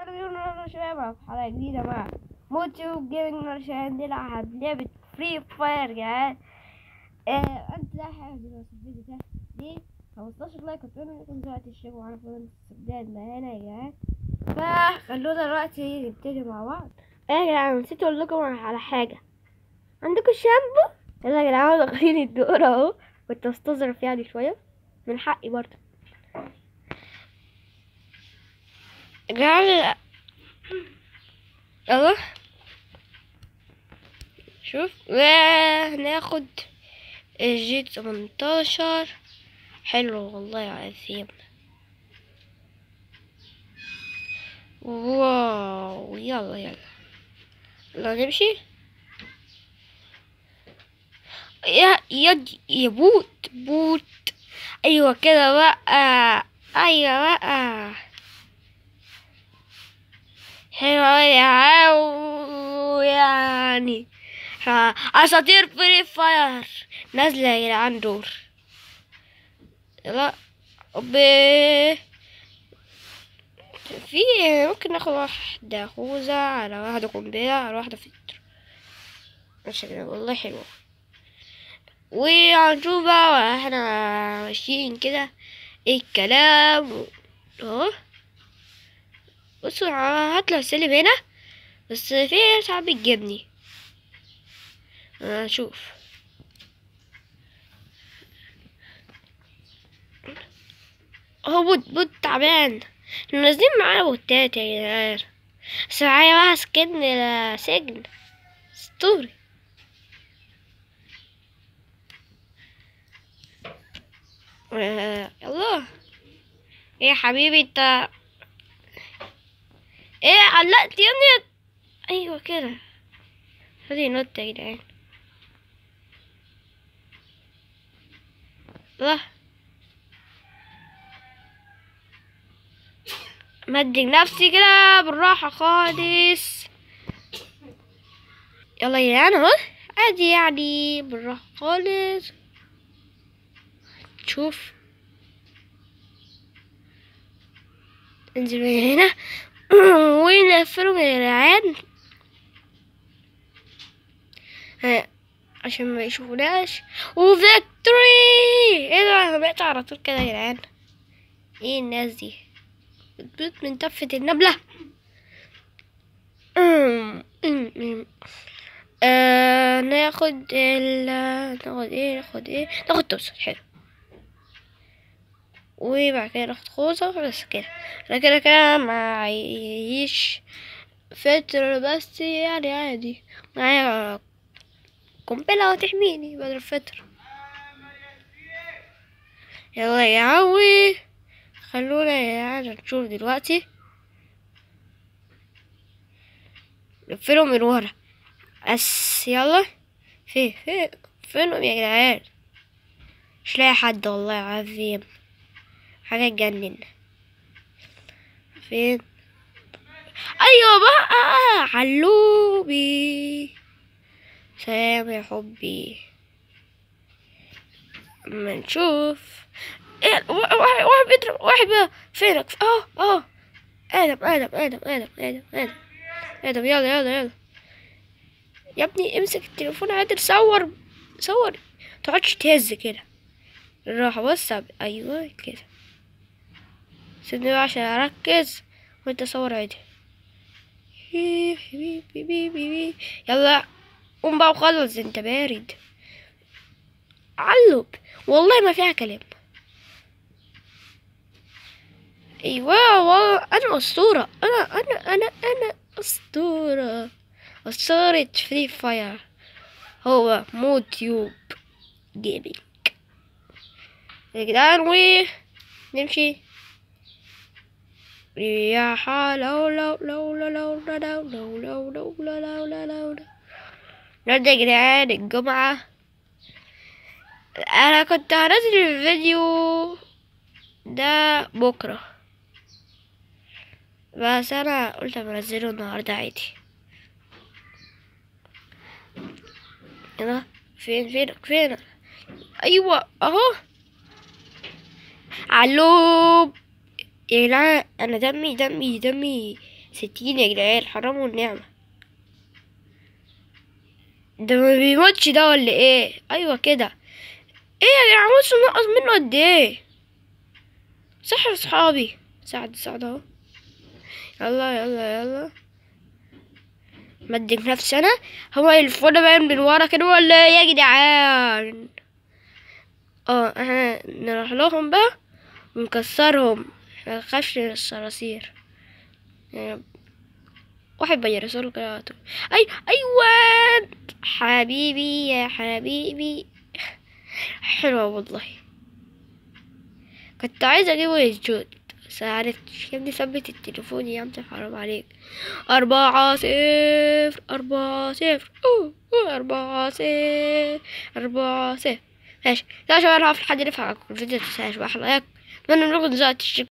انا شباب في حلقة جديدة مع موتيوب جيمنج عشان نلعب لعبة فري فاير يا جدعان آه انت لا حاجة دلوقتي الفيديو ده دي 15 لايك واتمنى انكم دلوقتي تشتركوا معانا في الاستبداد معانا يا جدعان فخلونا دلوقتي نبتدي مع بعض ايه يا جدعان نسيت اقول لكم على حاجة عندكم شامبو يلا يا جدعان واخدين الدور اهو كنت استظرف يعني شوية من حقي برضه جعل يلا شوف ناخد الجيت 18 حلو والله عظيم واو يلا يلا يلا نمشي يا يا يا بوت بوت ايوه كده بقى ايوه بقى حلوة يعني اساطير فري فاير نازلة يا جدعان دور يلا ب في ممكن ناخد واحدة خوذة على واحدة قنبلة على واحدة فلتر ماشي كده والله حلوة وهنشوف بقى واحنا ماشيين كده ايه الكلام اهو بصوا هطلع السلم هنا بس في ساعات بتجيبني هشوف هو بوت بوت تعبان احنا نازلين معانا بوتات يا جدعان بس معايا بقى سكن سجن اسطوري يلا ايه يا حبيبي انت ايه علقت يا ابني ايوه كده هذه نوتة يا جدعان الله مدق نفسي كده بالراحة خالص يلا يا جدعان اهو عادي يعني بالراحة خالص شوف انزل من هنا ونقفلهم يا جدعان عشان ما يشوفوناش وفيكتوري ايه ده انا بقيت على طول كده يا جدعان ايه الناس دي بتبيض من تفة النبلة آه ناخد ال ناخد ايه ناخد ايه ناخد توصل حلو وبعد كده ناخد خوذة بس كده انا كده كده معيش فترة بس يعني عادي معايا قنبلة وتحميني بدل الفترة يلا يا عوي خلونا يا جدعان نشوف دلوقتي نقفلهم من ورا بس يلا في في فينهم يا جدعان مش لاقي حد والله عظيم حاجة تجنن فين ايوه بقى علوبي سلام يا حبي اما نشوف ايه واحد واحد بيضرب واحد بقى فينك اه اه ادم ادم ادم ادم ادم ادم ادم يلا يلا يلا يا ابني امسك التليفون عادل صور صور متقعدش تهز كده بالراحة بص ايوه كده سيبني بقى عشان اركز وانت صور عادي يلا قوم بقى وخلص انت بارد علب والله ما فيها كلام ايوه والله انا اسطورة انا انا انا انا اسطورة اسطورة فري فاير هو موتيوب جيمنج يا جدعان و نمشي رياحة لو لو لو لو لو لو لو لو لو لو لو لو لو النهاردة يا جدعان الجمعة أنا كنت هنزل الفيديو ده بكرة بس أنا قلت بنزله النهاردة عادي يلا فين فين فين أيوة أهو علوب يا جدعان انا دمي دمي دمي ستين يا جدعان حرام والنعمة ده ما بيموتش ده ولا ايه ايوه كده ايه يا جدعان بصوا نقص منه قد ايه صح يا صحابي ساعد ساعد اهو يلا يلا يلا مدك نفسي انا هو الفوله باين من ورا كده ولا ايه يا جدعان اه احنا نروح لهم بقى ونكسرهم احنا نخافش من الصراصير يعني واحد بيرسل كده اي ايوه حبيبي يا حبيبي حلوة والله كنت عايزة اجيبه يسجد بس عرفتش يا ابني ثبت التليفون يا عمتي حرام عليك أربعة صفر أربعة صفر أوه أوه أربعة صفر أربعة صفر ماشي لا يا شباب أنا هقف لحد نفهم الفيديو متنساش بقى لايك أتمنى منكم تنزلوا تشتركوا